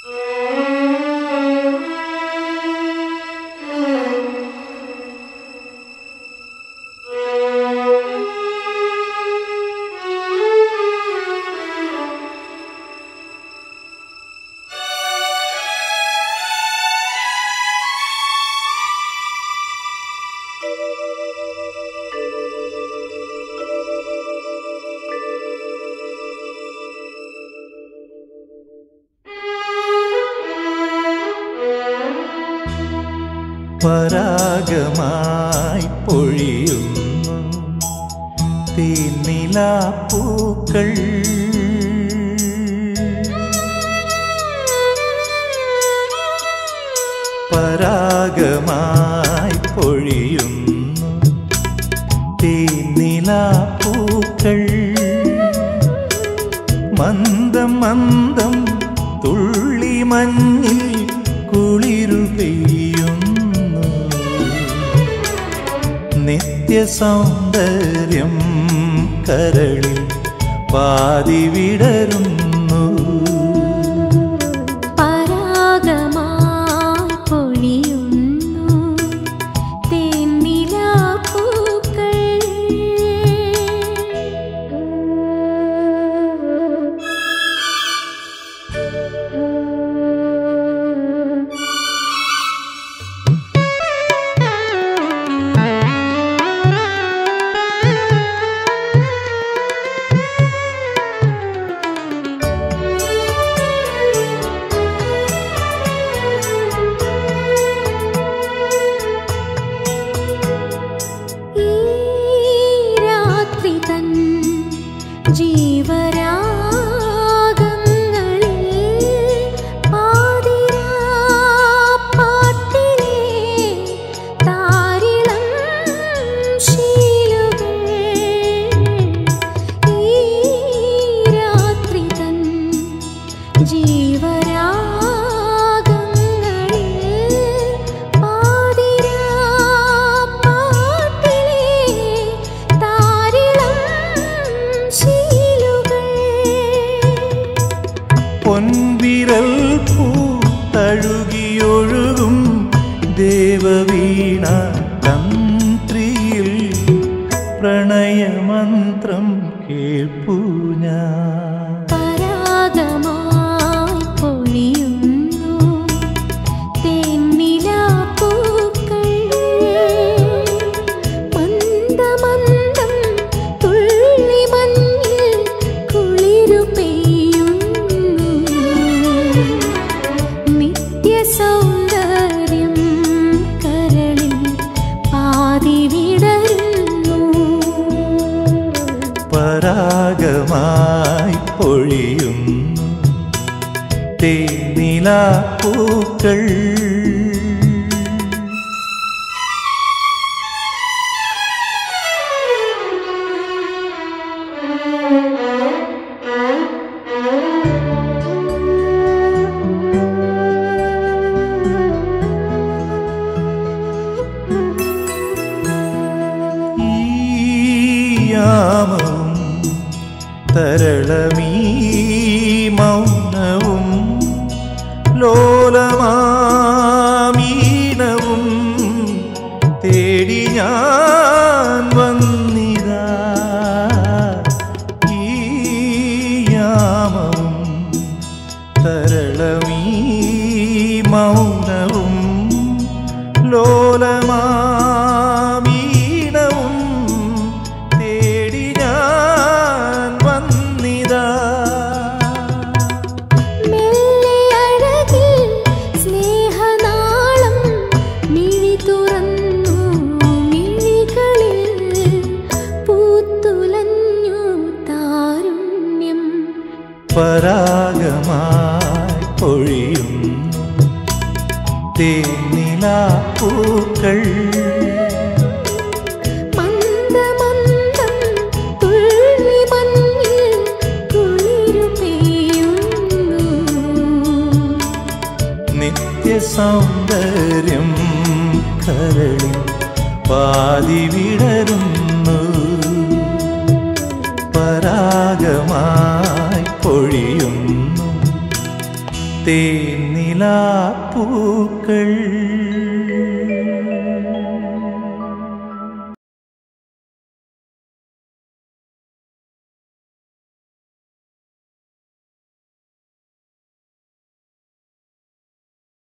പരാഗമായി പൊഴിയുന്നു തേന്നിലാപ്പൂക്കൾ പരാഗമായി പൊഴിയുന്നു തേന്നിലാപ്പൂക്കൾ മന്ദം മന്ദം തുള്ളി മഞ്ഞിൽ കുളിരു പെയ്യുന്നു നിത്യസൗന്ദര്യം കരളിൽ പാതി വിടരുന്നു പരാഗമായി പൊഴിയുന്നു തേന്നിലാപ്പൂക്കൾ ഈ രാത്രി തൻ ജീവരാഗങ്ങളിൽ പാതിരാപ്പാട്ടിലെ താരിളം ശീലുകൾ ഈ രാത്രി തൻ ജീവരാഗങ്ങളിൽ പാതിരാപ്പാട്ടിലെ താരിളം ശീലുകൾ പൊൻവിരൽ പൂ തഴുകിയൊഴുകും ദേവവീണ തന്ത്രിയിൽ പ്രണയമന്ത്രം കേൾപ്പൂ ഞാൻ പരാഗമായി പൊഴിയുന്നു തേന്നിലാപ്പൂക്കൾ മന്ദമന്ദം തുള്ളി മഞ്ഞിൽ കുളിരു പെയ്യുന്നു നിത്യസൗന്ദര്യം കരളിൽ പാതി വിടരുന്നു പരാഗമായി പൊഴിയുന്നു തേനിലാപ്പൂക്കൾ ഈയാമവും തരളമീ മൗനവും ലോലമാമീനവും തേടി ഞാൻ വന്നിതാ ഈയാമവും തരളമീ മൗനവും ലോലമാമീനവും തേടി ഞാൻ വന്നിതാ മെല്ലെ അഴകിൽ സ്നേഹനാളം മിഴി തുറന്നു മിഴികളിൽ പൂത്തുലഞ്ഞു താരുണ്യം പരാഗമായി പൊഴിയുന്നു തേനിലാപ്പൂക്കൾ മന്ദമന്ദം തുള്ളി മഞ്ഞിൽ കുളിരു പെയ്യുന്നു നിത്യസൗന്ദര്യം കരളിൽ പാതി വിടരുന്നു പരാഗമായി പൊഴിയുന്നു തേനിലാപ്പൂക്കൾ